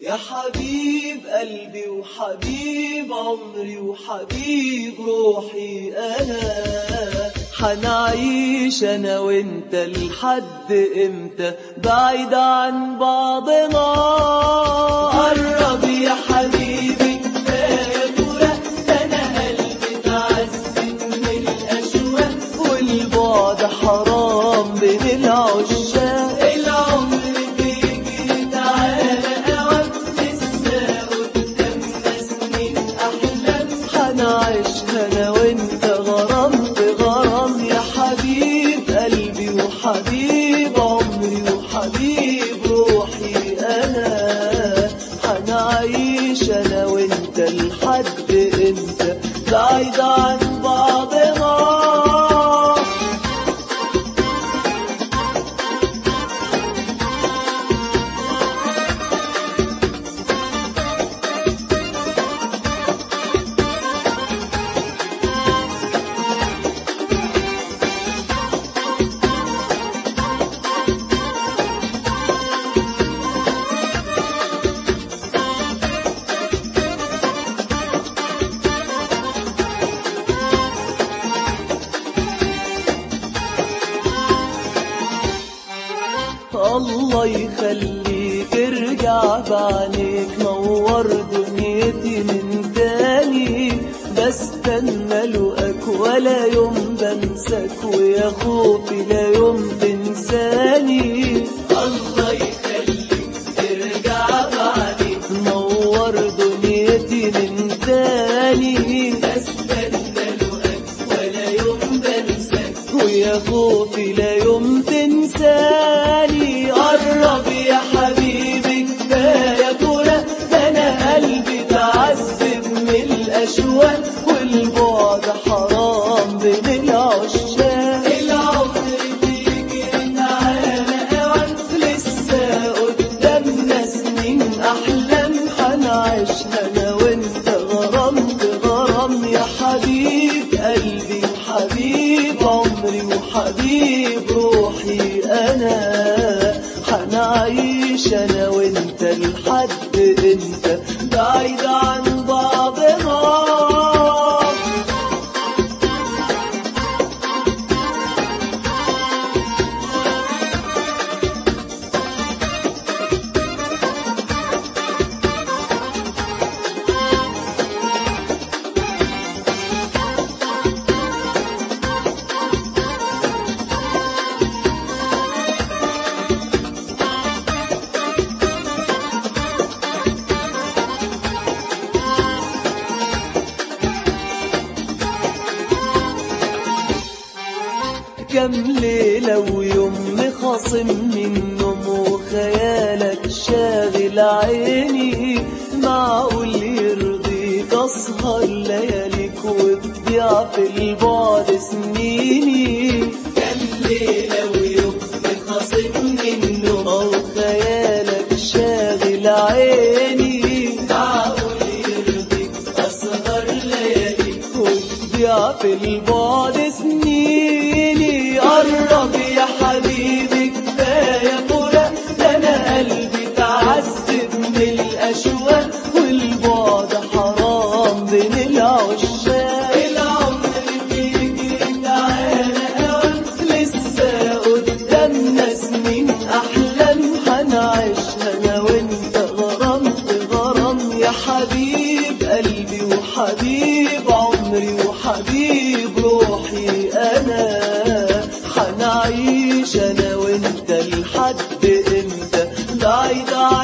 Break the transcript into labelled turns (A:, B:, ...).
A: يا حبيب قلبي وحبيب عمري وحبيب روحي أنا حنعيش أنا وإنت لحد إمتى بعيد عن بعضنا قرب يا حبيبي كفاية فراق أنا قلبي تعذب من الأشواق والبعد حرام بين العشاق العمر بيجي تعالى أوام لسه قدامنا سنين أحلام هنعيشها أنا وأنت غرام في غرام يا حبيب قلبي وحبيب عمري وحبيب روحي أنا هنعيش أنا وأنت لحد إمتى بعيد عن بعضنا الله يخليك ارجع بعينيك نور دنيتي من تاني بستنى لقاك ولا يوم بنساك ويا خوفي لا يوم تنساني الله يخليك ارجع بعينيك نور دنيتي من تاني بستنى لقاك ولا يوم بنساك ويا خوفي لا يوم تنساني قرب يا حبيبي كفايه فراق ده انا قلبي تعذب من الاشواق والبعد حرام بين العشاق العمر بيجي تعالى اوام لسه قدامنا سنين احلام هنعيشها انا وانت غرام بغرام يا حبيب قلبي وحبيب عمري وحبيب روحي انا هنعيش انا وانت لحد انت بعيد عن بعضنا كم ليلة ويوم مخاصم من النوم وخيالك شاغل عيني معقول يرضيك أسهر لياليك وتضيع في البعد سنيني كم ليلة ويوم مخاصم من النوم وخيالك شاغل عيني معقول يرضيك أسهر لياليك وتضيع في البعد سنيني قرب يا حبيبي كفاية فراق ده أنا قلبي تعذب من الأشواق والبعد حرام بين العشاق العمر بيجي تعالى أوام لسه قدامنا سنين أحلام هنعيشها أنا وأنت غرام في غرام يا حبيب قلبي وحبيب عمري وحبيب روحي أنا هنعيش أنا وأنت لحد إمتى بعيد عن